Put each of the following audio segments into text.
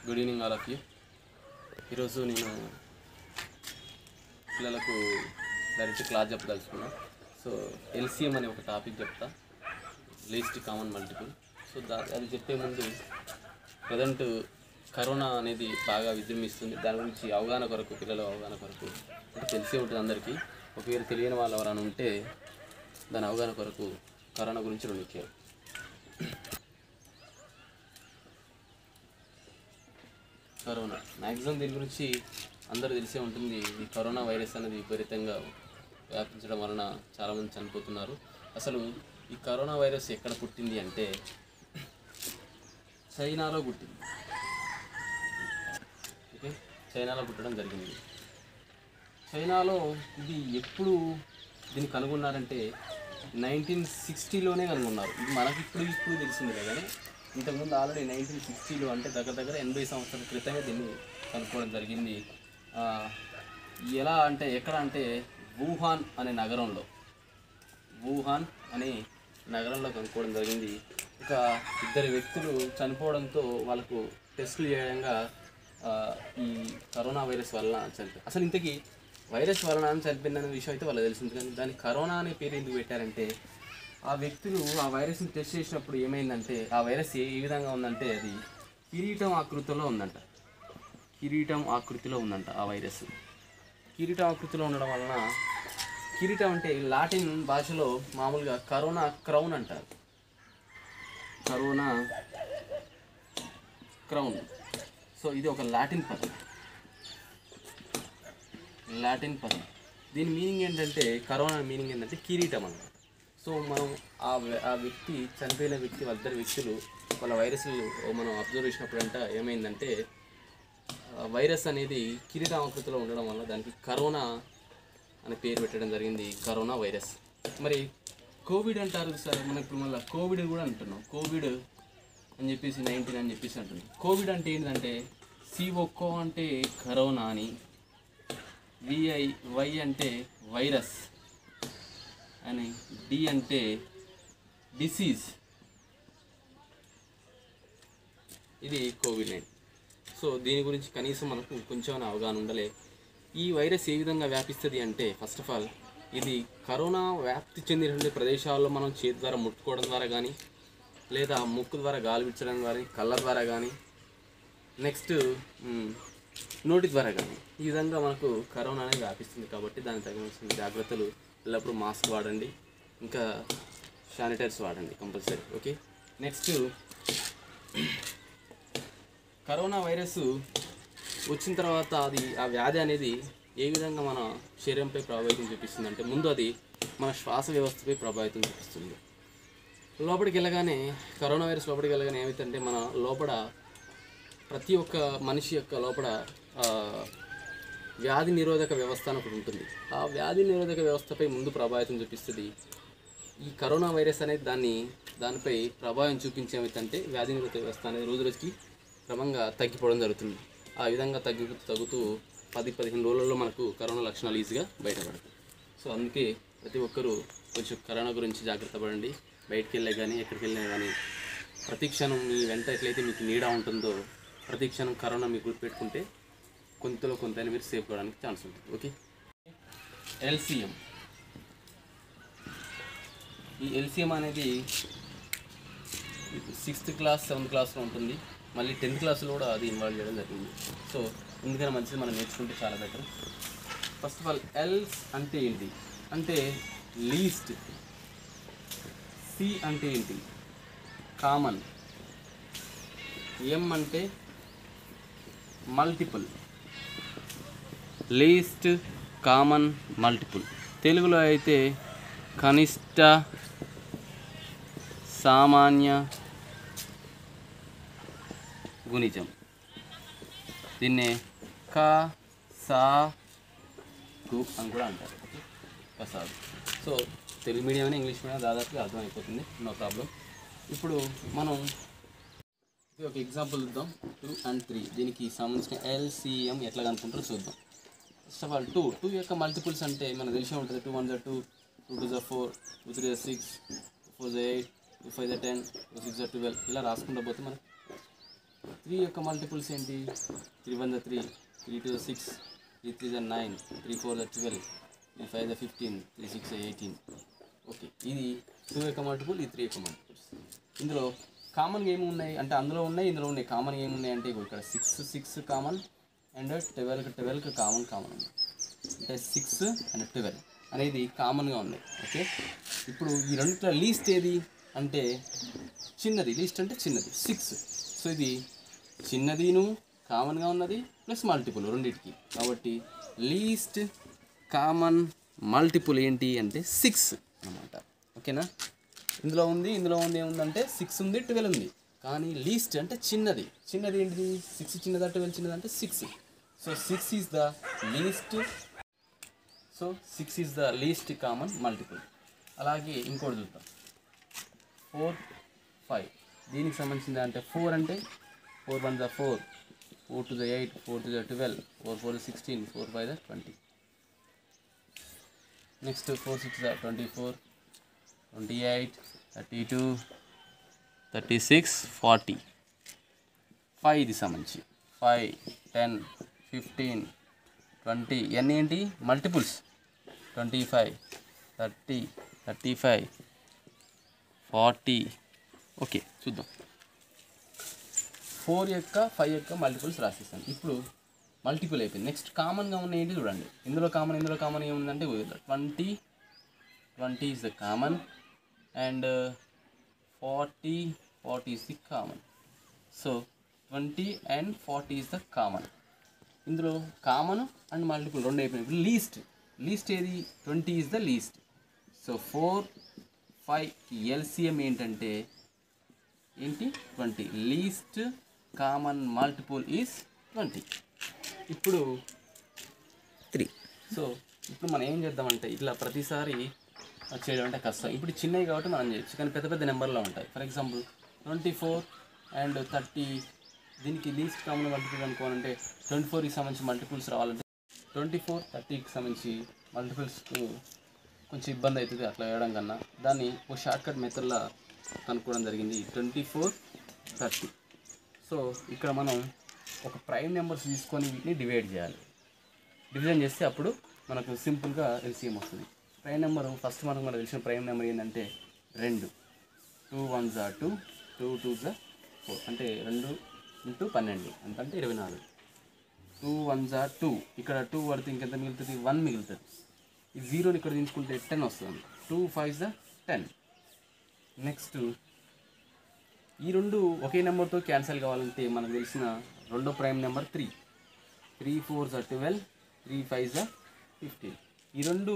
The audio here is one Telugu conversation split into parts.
good evening all of you ఈరోజు నేను పిల్లలకు డైరెక్ట్ క్లాస్ చెప్పదలుచుకున్నా సో ఎల్సిఎం అనే ఒక టాపిక్ చెప్తా లీస్ట్ కామన్ మల్టిపుల్ సో దా అది చెప్పే ముందు ప్రజెంట్ కరోనా అనేది బాగా విజృంభిస్తుంది దాని గురించి అవగాహన కొరకు పిల్లల అవగాహన కొరకు అంటే తెలిసే ఉంటుంది అందరికీ ఒకవేళ తెలియని వాళ్ళు ఎవరైనా ఉంటే దాని అవగాహన కొరకు కరోనా గురించి రెండు ముఖ్యం కరోనా మ్యాక్సిమం దీని గురించి అందరూ తెలిసే ఉంటుంది ఈ కరోనా వైరస్ అనేది విపరీతంగా వ్యాపించడం వలన చాలామంది చనిపోతున్నారు అసలు ఈ కరోనా వైరస్ ఎక్కడ పుట్టింది అంటే చైనాలో పుట్టింది ఓకే చైనాలో పుట్టడం జరిగింది చైనాలో ఇది ఎప్పుడు దీన్ని కనుగొన్నారంటే నైన్టీన్ సిక్స్టీలోనే కనుగొన్నారు ఇది మనకి ఇప్పుడు ఇప్పుడు తెలిసింది కానీ ఇంతకుముందు ఆల్రెడీ నైన్టీన్ సిక్స్టీలో అంటే దగ్గర దగ్గర ఎనభై సంవత్సరాల క్రితమే దీన్ని కనుక్కోవడం జరిగింది ఆ, ఎలా అంటే ఎక్కడ అంటే వుహాన్ అనే నగరంలో వుహాన్ అనే నగరంలో కనుక్కోవడం జరిగింది ఇక ఇద్దరు వ్యక్తులు చనిపోవడంతో వాళ్ళకు టెస్టులు చేయడంగా ఆ, ఈ కరోనా వైరస్ వలన చనిపోయి అసలు ఇంతకీ వైరస్ వలన చనిపోయిందనే విషయం అయితే వాళ్ళకి తెలిసింది కానీ దానికి కరోనా అనే పేరు ఎందుకు పెట్టారంటే ఆ వ్యక్తులు ఆ వైరస్ని టెస్ట్ చేసినప్పుడు ఏమైందంటే ఆ వైరస్ ఏ ఏ విధంగా ఉందంటే అది కిరీటం ఆకృతిలో ఉందంట కిరీటం ఆకృతిలో ఉందంట ఆ వైరస్ కిరీటం ఆకృతిలో ఉండడం వలన కిరీటం అంటే లాటిన్ భాషలో మామూలుగా కరోనా క్రౌన్ అంటారు కరోనా క్రౌన్ సో ఇది ఒక లాటిన్ పదం లాటిన్ పదం దీని మీనింగ్ ఏంటంటే కరోనా మీనింగ్ ఏంటంటే కిరీటం అన్నమాట సో మనం ఆ వ్య- ఆ వ్యక్తి చనిపోయిన వ్యక్తి ఇద్దరు వ్యక్తులు వాళ్ళ వైరస్ మనం అబ్జర్వ్ చేసినప్పుడు అంట ఏమైందంటే ఆ వైరస్ అనేది కిరీటం ఆకృతిలో ఉండడం వల్ల దానికి కరోనా అనే పేరు పెట్టడం జరిగింది కరోనా వైరస్ మరి కోవిడ్ అంటారు సార్ మనం ఇప్పుడు మళ్ళీ కోవిడ్ కూడా అంటున్నాం కోవిడ్ అని చెప్పేసి నైన్టీన్ అని చెప్పేసి అంటున్నాం కోవిడ్ అంటే ఏంటంటే సిఓకో అంటే కరోనా అని విఐ వై అంటే వైరస్ అని డి అంటే డిసీజ్ ఇది కోవిడ్ నైన్ సో దీని గురించి కనీసం మనకు కొంచెం అవగాహన ఉండాలి ఈ వైరస్ ఏ విధంగా వ్యాపిస్తుంది అంటే ఫస్ట్ ఆఫ్ ఆల్ ఇది కరోనా వ్యాప్తి చెందినటువంటి ప్రదేశాల్లో మనం చేతి ద్వారా ముట్టుకోవడం ద్వారా కానీ లేదా ముక్కు ద్వారా గాలి పీల్చడం ద్వారా కళ్ళ ద్వారా కానీ నెక్స్ట్ మ్, నోటి ద్వారా కానీ ఈ విధంగా మనకు కరోనా అనేది వ్యాపిస్తుంది కాబట్టి దానికి తగిన జాగ్రత్తలు ఎల్లప్పుడూ మాస్క్ వాడండి ఇంకా శానిటైజర్స్ వాడండి compulsory okay next corona virus వచ్చిన తర్వాత అది ఆ వ్యాధి అనేది ఏ విధంగా మన శరీరంపై ప్రభావితం చూపిస్తుంది అంటే ముందు అది మన శ్వాస వ్యవస్థపై ప్రభావితం చూపిస్తుంది లోపలికి వెళ్ళగానే కరోనా వైరస్ లోపలికి వెళ్ళగానే ఏమైతుందంటే మన లోపల ప్రతి ఒక్క మనిషి యొక్క లోపల ఆ, వ్యాధి నిరోధక వ్యవస్థ అని ఒకటి ఉంటుంది ఆ వ్యాధి నిరోధక వ్యవస్థపై ముందు ప్రభావితం చూపిస్తుంది ఈ కరోనా వైరస్ అనేది దాన్ని దానిపై ప్రభావం చూపించే ఏమైతే వ్యాధి నిరోధక వ్యవస్థ అనేది రోజు రోజుకి క్రమంగా తగ్గిపోవడం జరుగుతుంది ఆ విధంగా తగ్గుతూ తగ్గుతూ పది పదిహేను రోజులలో మనకు కరోనా లక్షణాలు ఈజీగా బయటపడతాయి సో అందుకే ప్రతి ఒక్కరూ కొంచెం కరోనా గురించి జాగ్రత్త పడండి బయటికి వెళ్ళే కానీ ఎక్కడికి వెళ్ళినా కానీ ప్రతి క్షణం మీ వెంట ఎట్లయితే మీకు నీడ ఉంటుందో ప్రతి క్షణం కరోనా మీకు గుర్తుపెట్టుకుంటే కొంతలో కొంత మీరు సేవ్ కావడానికి ఛాన్స్ ఉంటుంది ఓకే ఎల్సిఎం ఈ ఎల్సిఎం అనేది సిక్స్త్ క్లాస్ సెవెంత్ క్లాస్లో ఉంటుంది మళ్ళీ టెన్త్ క్లాస్లో కూడా అది ఇన్వాల్వ్ చేయడం జరిగింది సో ఎందుకని మంచిది మనం నేర్చుకుంటే చాలా బెటర్ ఫస్ట్ ఆఫ్ ఆల్ ఎల్స్ అంటే ఏంటి అంటే లీస్ట్ సి అంటే ఏంటి కామన్ ఎం అంటే మల్టిపుల్ లీస్ట్ కామన్ మల్టిపుల్ తెలుగులో అయితే కనిష్ట సామాన్య గుణిజం దీన్నే క సా గు అని కూడా అంటారు ఓకే కసాగు so Telugu medium English medium దాదాపుగా అర్థమైపోతుంది నో ప్రాబ్లం ఇప్పుడు మనం ఇది ఒక ఎగ్జాంపుల్ చూద్దాం టూ అండ్ త్రీ దీనికి సంబంధించిన ఎల్సిఎం ఎట్లా కనుక్కుంటారో చూద్దాం first of all two two యొక్క మల్టిపుల్స్ అంటే మనకు తెలిసే ఉంటుంది టూ వన్ జా టూ టూ టూ జా ఫోర్ టూ త్రీ జా సిక్స్ టూ ఫోర్ జా ఎయిట్ టూ ఫైవ్ జా టెన్ టూ సిక్స్ జా ట్వెల్వ్ ఇలా రాసుకుంటూ పోతే మనకు త్రీ యొక్క మల్టిపుల్స్ ఏంటి three one the three three two six three three the nine three four the twelve three five the fifteen three six eighteen okay ఇది టూ యొక్క మల్టిపుల్ ఇది త్రీ యొక్క మల్టిపుల్స్ ఇందులో కామన్గా ఏమి ఉన్నాయి అంటే అందులో ఉన్నాయి ఇందులో ఉన్నాయి కామన్గా ఏమి ఉన్నాయి అంటే ఇగో ఇక్కడ సిక్స్ సిక్స్ కామన్ అండ్ ట్వెల్వ్కి ట్వెల్వ్కి కామన్ కామన్ ఉంది అంటే సిక్స్ అండ్ ట్వెల్వ్ అనేది కామన్గా ఉన్నాయి ఓకే ఇప్పుడు ఈ రెండిట్లో లీస్ట్ ఏది అంటే చిన్నది లీస్ట్ అంటే చిన్నది సిక్స్ సో ఇది చిన్నదిను కామన్గా ఉన్నది ప్లస్ మల్టిపుల్ రెండింటికి కాబట్టి లీస్ట్ కామన్ మల్టిపుల్ ఏంటి అంటే సిక్స్ అన్నమాట ఓకేనా ఇందులో ఉంది ఇందులో ఉంది ఏముందంటే సిక్స్ ఉంది ట్వెల్వ్ ఉంది కానీ లీస్ట్ అంటే చిన్నది చిన్నది ఏంటిది సిక్స్ చిన్నదా ట్వెల్వ్ చిన్నది అంటే six so six is the least so six is the least common multiple అలాగే ఇంకోటి చూద్దాం ఫోర్ ఫైవ్ దీనికి సంబంధించింది అంటే ఫోర్ అంటే four one the four four two the eight four two the twelve four four sixteen four five the twenty next four six the twenty four twenty eight thirty two thirty six forty five ఇది సంబంధించి ఫైవ్ టెన్ ఫిఫ్టీన్ ట్వంటీ ఇవన్నీ ఏంటి multiples twenty five thirty thirty five forty okay చూద్దాం ఫోర్ యొక్క ఫైవ్ యొక్క మల్టిపుల్స్ రాసేస్తాను ఇప్పుడు మల్టిపుల్ అయిపోయింది నెక్స్ట్ కామన్గా ఉన్న ఏంటి చూడండి ఇందులో కామన్ ఇందులో కామన్ ఏముందంటే twenty twenty is the common and forty forty is the common so twenty and forty is the common ఇందులో కామన్ అండ్ మల్టిపుల్ రెండు అయిపోయినాయి ఇప్పుడు లీస్ట్ లీస్ట్ ఏది twenty is the least so four five LCM ఏంటంటే ఏంటి twenty least common multiple is twenty ఇప్పుడు త్రీ సో ఇప్పుడు మనం ఏం చేద్దామంటే ఇట్లా ప్రతిసారి చేయడం అంటే కష్టం ఇప్పుడు చిన్నవి కాబట్టి మనం చేయొచ్చు కానీ పెద్ద పెద్ద నెంబర్లో ఉంటాయి for example twenty four and thirty దీనికి లీస్ట్ కామన్ మల్టిపుల్ అనుకోవాలంటే ట్వంటీ ఫోర్కి సంబంధించి మల్టిపుల్స్ రావాలంటే ట్వంటీ ఫోర్ థర్టీకి సంబంధించి మల్టిపుల్స్ కొంచెం ఇబ్బంది అవుతుంది అట్లా వేయడం కన్నా దాన్ని ఒక షార్ట్ కట్ మెథడ్లో కనుక్కోవడం జరిగింది ట్వంటీ ఫోర్ థర్టీ సో ఇక్కడ మనం ఒక ప్రైమ్ నెంబర్స్ తీసుకొని వీటిని డివైడ్ చేయాలి డివిజన్ చేస్తే అప్పుడు మనకు సింపుల్గా ఎల్సిఎం వస్తుంది ప్రైమ్ నెంబర్ ఫస్ట్ మనకు మనకు తెలిసిన ప్రైమ్ నెంబర్ ఏంటంటే రెండు టూ వన్ జా టూ టూ టూ జా ఫోర్ అంటే రెండు ఇంటూ పన్నెండు అంత అంటే ఇరవై నాలుగు టూ వన్ జా టూ ఇక్కడ టూ పడితే ఇంకెంత మిగులుతుంది వన్ మిగులుతుంది ఈ జీరోని ఇక్కడ తీసుకుంటే టెన్ వస్తుంది టూ ఫైవ్ జా టెన్ నెక్స్ట్ ఈ రెండు ఒకే నెంబర్తో క్యాన్సిల్ కావాలంటే మనకు తెలిసిన రెండో prime number three three four జా ట్వెల్వ్ త్రీ ఫైవ్ జా ఫిఫ్టీన్ ఈ రెండు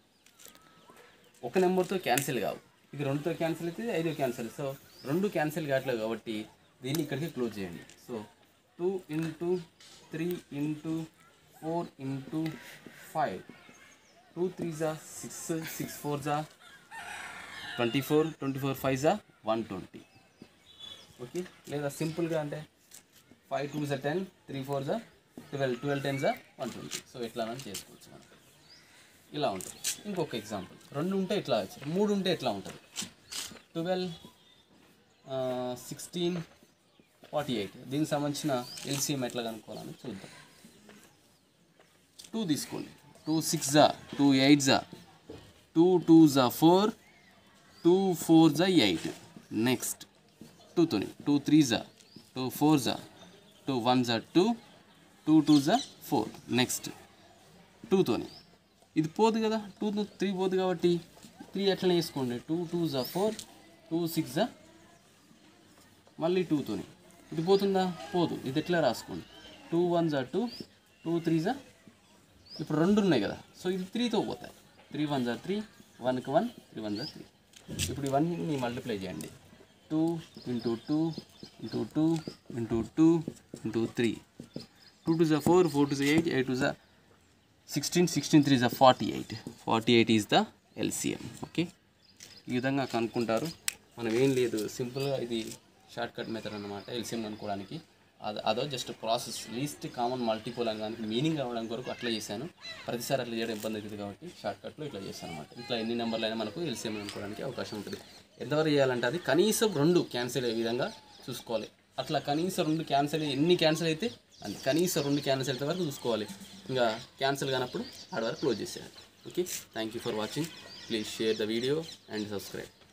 ఒక నెంబర్తో క్యాన్సిల్ కావు ఇది రెండుతో క్యాన్సిల్ అయితే ఐదు క్యాన్సిల్ సో రెండు క్యాన్సిల్ కావట్లేదు కాబట్టి దీన్ని ఇక్కడికి క్లోజ్ చేయండి so two into three into four into five two three జా సిక్స్ సిక్స్ ఫోర్ జా twenty four twenty four five జా వన్ ట్వంటీ ఓకే లేదా సింపుల్గా అంటే ఫైవ్ టూ జా టెన్ త్రీ ఫోర్ జా ట్వెల్వ్ ట్వెల్వ్ టెన్ జా వన్ ట్వంటీ సో ఎట్లా అని చేసుకోవచ్చు మనం ఇలా ఉంటుంది ఇంకొక ఎగ్జాంపుల్ రెండు ఉంటే ఇట్లా వచ్చాయి మూడు ఉంటే ఎట్లా ఉంటుంది ట్వెల్వ్ సిక్స్టీన్ ఫార్టీ ఎయిట్ దీనికి సంబంధించిన ఎల్సిఎం ఎట్లా కనుక్కోవాలని చూద్దాం టూ తీసుకోండి టూ సిక్స్ జా టూ ఎయిట్ జా టూ టూ జా ఫోర్ టూ ఫోర్ జా ఎయిట్ నెక్స్ట్ టూతోని టూ త్రీ జా టూ ఫోర్ జా టూ వన్ జా టూ టూ టూ జా ఫోర్ నెక్స్ట్ టూతోని ఇది పోదు కదా టూ త్రీ పోదు కాబట్టి త్రీ ఎట్లనే వేసుకోండి టూ టూ జా ఫోర్ టూ సిక్స్ జా మళ్ళీ టూతోని ఇది పోతుందా పోదు ఇది ఎట్లా రాసుకోండి టూ వన్ జా టూ టూ త్రీ జా ఇప్పుడు రెండు ఉన్నాయి కదా సో ఇది త్రీతో పోతాయి త్రీ వన్ జా త్రీ వన్కి వన్ త్రీ వన్ జా త్రీ ఇప్పుడు ఇవన్నీ మల్టిప్లై చేయండి two into two into two into two into three two two జా ఫోర్ ఫోర్ టూ జా ఎయిట్ ఎయిట్ టూ జా సిక్స్టీన్ సిక్స్టీన్ త్రీ జా forty eight forty eight is the LCM okay ఈ విధంగా కనుక్కుంటారు మనం ఏం లేదు సింపుల్గా ఇది షార్ట్ కట్ మెథడ్ అనమాట ఎల్సిఎం అనుకోవడానికి అది అదో just process least common multiple అని దానికి మీనింగ్ అవ్వడం కొరకు అట్లా చేశాను ప్రతిసారి అట్లా చేయడం ఇబ్బంది అవుతుంది కాబట్టి షార్ట్ కట్లో ఇట్లా చేశాను అనమాట ఇట్లా ఎన్ని నెంబర్లు అయినా మనకు ఎల్సిఎం అనుకోవడానికి అవకాశం ఉంటుంది ఎంతవరకు చేయాలంటే అది కనీసం రెండు క్యాన్సిల్ అయ్యే విధంగా చూసుకోవాలి అట్లా కనీసం రెండు క్యాన్సిల్ ఎన్ని క్యాన్సిల్ అయితే అది కనీసం రెండు క్యాన్సిల్ అయితే వరకు చూసుకోవాలి ఇంకా క్యాన్సిల్ కానప్పుడు ఆడ వరకు క్లోజ్ చేసేయాలి okay thank you for watching please share the video and subscribe